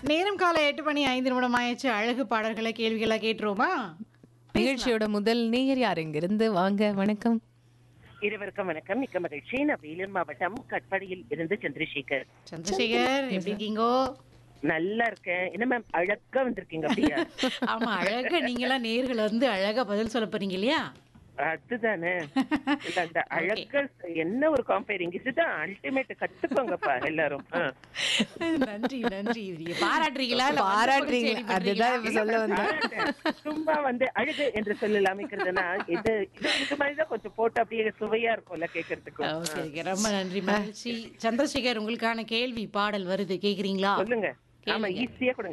நேரம் காலை எட்டு மணி ஐந்து நிமிடம் ஆயிடுச்சு அழகு பாடல்களை கேள்விகளா கேட்டுருவோமா நிகழ்ச்சியோட முதல் நேயர் யார் இங்கிருந்து வாங்க வணக்கம் இருவருக்கும் வணக்கம் மிக்க மகிழ்ச்சி நான் வேலூர் மாவட்டம் கட்பாடியில் இருந்து சந்திரசேகர் சந்திரசேகர் எப்படி இருக்கீங்கோ நல்லா இருக்கேன் என்ன மேம் அழகா வந்திருக்கீங்க அப்படியா ஆமா அழகா நீங்களாம் நேர்கள் வந்து அழகா பதில் சொல்ல போறீங்க இல்லையா அதுதானே இல்ல அந்த அழகா என்ன ஒரு காம்பேரிங் இதுதான் அல்டிமேட் கத்துக்கோங்கப்பா எல்லாரும் ஆ. நன்றி நன்றி நீங்க பாராட்டுறீங்களா இல்ல வந்து பாராட்டுறீங்க. புகழ்ச்சி அடிபடுறீங்களா? அதுதான் இப்ப சொல்ல வந்தேன் பாராட்டேன். சும்மா வந்து அழகு என்று சொல்லலாமிக்கிறதுனா இது இது இது மாதிரிதான் கொஞ்சம் போட்டு அப்படியே சுவையா இருக்கும்ல கேட்கறதுக்கு ஓகே ஓகே ரொம்ப நன்றி மகிழ்ச்சி சந்திரசேகர் உங்களுக்கான கேள்வி பாடல் வருது கேக்குறீங்களா சொல்லுங்க ஆமா ஈஸியா கொடுங்க